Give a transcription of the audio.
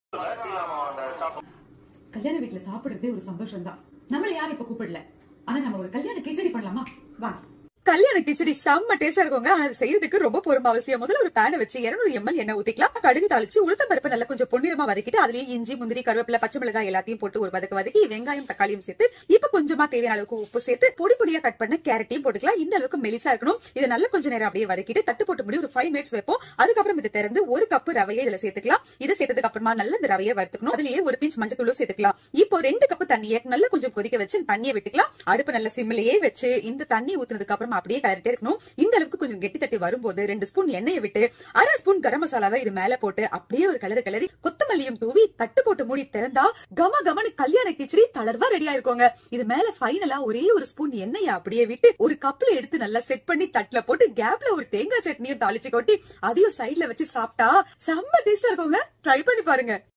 கல்யாண வீட்டுல சாப்பிடுறதே ஒரு சந்தோஷம் தான் நம்மள யாரும் இப்ப கூப்பிடல ஆனா நம்ம ஒரு கல்யாண கிச்சடி பண்ணலாமா வா கல்யாண கிச்சடி செம்ம டேஸ்டா இருக்குங்க ஆனா அது செய்யறதுக்கு ரொம்ப பொறுமை அவசியம் முதல்ல ஒரு பேனை வச்சு 200 எம்எல் எண்ணெய் ஊத்திக்கலாம் கடுகு தாளிச்சு உளுத்தம் பருப்பு நல்லா கொஞ்சம் பொன்னிறமா வதக்கிட்டு அதுலயே இஞ்சி முந்திரி கருவேப்பிலை பச்சை மிளகாய் எல்லாத்தையும் போட்டு ஒரு வதக்கு வதக்கி வெங்காயம் தக்காளியும் சேர்த்து இப்ப கொஞ்சமா தேவையான அளவுக்கு உப்பு சேர்த்து பொடி பொடியா கட் பண்ண கேரட்டையும் போட்டுக்கலாம் இந்த அளவுக்கு மெலிசா இருக்கணும் இதை நல்லா கொஞ்ச நேரம் அப்படியே வதக்கிட்டு தட்டு போட்டு முடி ஒரு ஃபைவ் மினிட்ஸ் வைப்போம் அதுக்கப்புறம் இதை திறந்து ஒரு கப்பு ரவையை இதுல சேர்த்துக்கலாம் இதை சேர்த்ததுக்கு அப்புறமா நல்ல இந்த ரவையை வறுத்துக்கணும் அதுலயே ஒரு பிஞ்ச் மஞ்சத்தூளும் சேர்த்துக்கலாம் இப்போ ரெண்டு கப்பு தண்ணியை நல்லா கொஞ்சம் கொதிக்க வச்சு தண்ணியை விட்டுக்கலாம் அடுப்பு நல்ல சிம்லயே வச்சு இந்த தண்ணி ஊத்துனதுக்கு அப்புறம் அப்படியே கலரிட்டே இருக்கணும் இந்த அளவுக்கு கொஞ்சம் கெட்டி தட்டி வரும்போது ரெண்டு ஸ்பூன் எண்ணெயை விட்டு அரை ஸ்பூன் கரம் மசாலாவை இது மேல போட்டு அப்படியே ஒரு கலரு கிளறி கொத்தமல்லியும் தூவி தட்டு போட்டு மூடி திறந்தா கம கமனு கல்யாண கிச்சடி தளர்வா ரெடியா இருக்கோங்க இது மேல ஃபைனலா ஒரே ஒரு ஸ்பூன் எண்ணெயை அப்படியே விட்டு ஒரு கப்ல எடுத்து நல்லா செட் பண்ணி தட்டுல போட்டு கேப்ல ஒரு தேங்காய் சட்னியும் தாளிச்சு கொட்டி அதையும் சைடுல வச்சு சாப்பிட்டா செம்ம டேஸ்டா இருக்குங்க ட்ரை பண்ணி பாருங்க